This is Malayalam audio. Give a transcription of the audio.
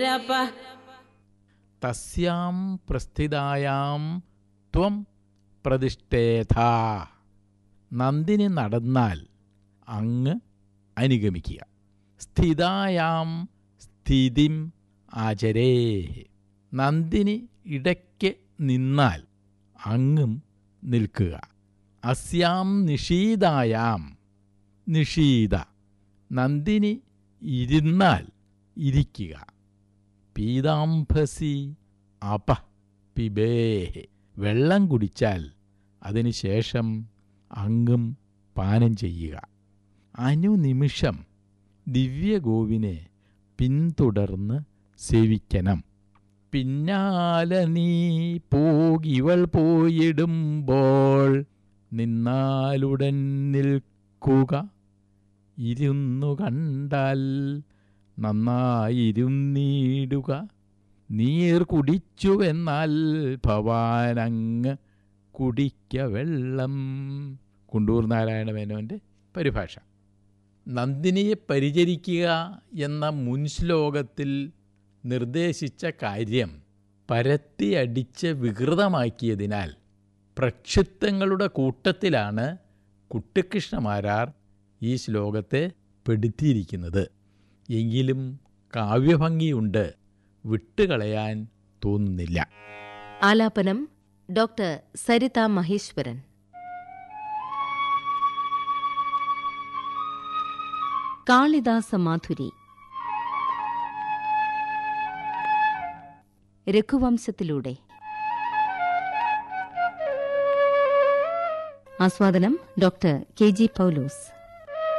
രപ തസ്യാം പ്രസ്ഥിതായാം ത്വം പ്രതിഷ്ഠേഥ നന്ദിനി നടന്നാൽ അങ്ങ് അനുഗമിക്കുക സ്ഥിതായാം സ്ഥിതിം ആചരേ നന്ദിനി ഇടയ്ക്ക് നിന്നാൽ അങ്ങും നിൽക്കുക അസ്യാം നിഷീതായാം നിഷീത നന്ദിനി ഇരുന്നാൽ ഇരിക്കുക പീതാംഭസി അപ പിബേഹെ വെള്ളം കുടിച്ചാൽ അതിനുശേഷം അങ്ങും പാനം ചെയ്യുക അനുനിമിഷം ദിവ്യഗോവിനെ പിന്തുടർന്ന് സേവിക്കണം പിന്നാലെ നീ പോകിവൾ പോയിടുമ്പോൾ നിന്നാലുടൻ നിൽക്കുക ഇരുന്നു കണ്ടാൽ നന്നായിരുന്നീടുക നീർ കുടിച്ചുവെന്നാൽ ഭവാനങ്ങ് കുടിക്ക വെള്ളം കുണ്ടൂർ നാരായണ മേനോൻ്റെ പരിഭാഷ നന്ദിനിയെ പരിചരിക്കുക എന്ന മുൻ ശ്ലോകത്തിൽ നിർദ്ദേശിച്ച കാര്യം പരത്തിയടിച്ച് വികൃതമാക്കിയതിനാൽ പ്രക്ഷിപ്തങ്ങളുടെ കൂട്ടത്തിലാണ് കുട്ടിക്കൃഷ്ണമാരാർ ഈ ശ്ലോകത്തെ പെടുത്തിയിരിക്കുന്നത് എങ്കിലും കാവ്യഭംഗിയുണ്ട് വിട്ടുകളയാൻ തോന്നുന്നില്ല ആലാപനം ഡോക്ടർ സരിത മഹേശ്വരൻ കാളിദാസ മാധുരി രഘുവംശത്തിലൂടെ ആസ്വാദനം ഡോക്ടർ കെ ജി പൗലോസ്